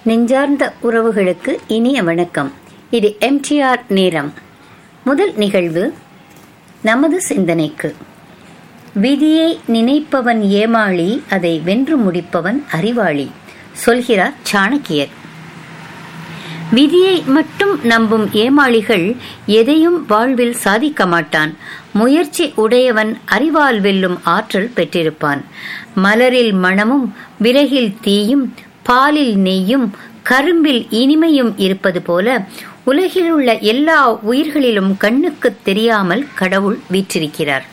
நெஞ்சார்ந்த உறவுகளுக்கு இனிய வணக்கம் இது எம்டிஆர் நேரம் முதல் நிகழ்வு நமது சிந்தனைக்கு விதியை நினைப்பவன் ஏமாளி அதை வென்று முடிப்பவன் அறிவாளி சொல்கிறார் சாணக்கியர் விதியை மட்டும் நம்பும் ஏமாளிகள் எதையும் வாழ்வில் சாதிக்க மாட்டான் முயற்சி உடையவன் அறிவால் வெல்லும் ஆற்றல் பெற்றிருப்பான் மலரில் மணமும் விறகில் தீயும் பாலில் நெய்யும் கரும்பில் இனிமையும் இருப்பது போல உலகில் உள்ள எல்லா உயிர்களிலும் கண்ணுக்கு தெரியாமல் கடவுள் வீற்றிருக்கிறார்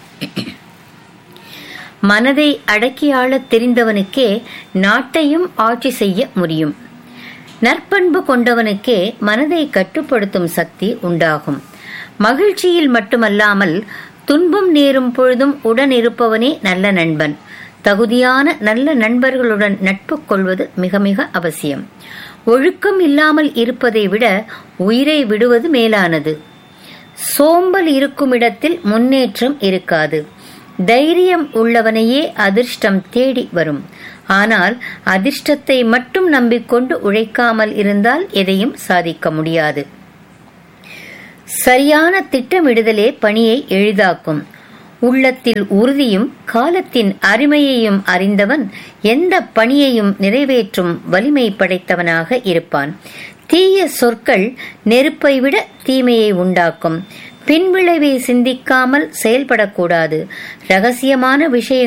மனதை அடக்கியாளத் தெரிந்தவனுக்கே நாட்டையும் ஆட்சி செய்ய முடியும் நற்பண்பு கொண்டவனுக்கே மனதை கட்டுப்படுத்தும் சக்தி உண்டாகும் மகிழ்ச்சியில் மட்டுமல்லாமல் துன்பம் நேரும் பொழுதும் உடன் இருப்பவனே நல்ல நண்பன் தகுதியான நல்ல நண்பர்களுடன் நட்பு கொள்வது மிக மிக அவசியம் ஒழுக்கம் இல்லாமல் இருப்பதை விட உயிரை விடுவது மேலானது சோம்பல் இருக்கும் இடத்தில் முன்னேற்றம் இருக்காது தைரியம் உள்ளவனையே அதிர்ஷ்டம் தேடி வரும் ஆனால் அதிர்ஷ்டத்தை மட்டும் நம்பிக்கொண்டு உழைக்காமல் இருந்தால் எதையும் சாதிக்க முடியாது சரியான திட்டமிடுதலே பணியை எளிதாக்கும் உள்ளத்தில் உறுதியும் காலத்தின் அருமையையும் அறிந்தவன் எந்த பணியையும் நிறைவேற்றும் வலிமை படைத்தவனாக இருப்பான் தீய சொற்கள் நெருப்பை விட தீமையை உண்டாக்கும் பின்விளைவை சிந்திக்காமல் செயல்படக்கூடாது ரகசியமான விஷயங்கள்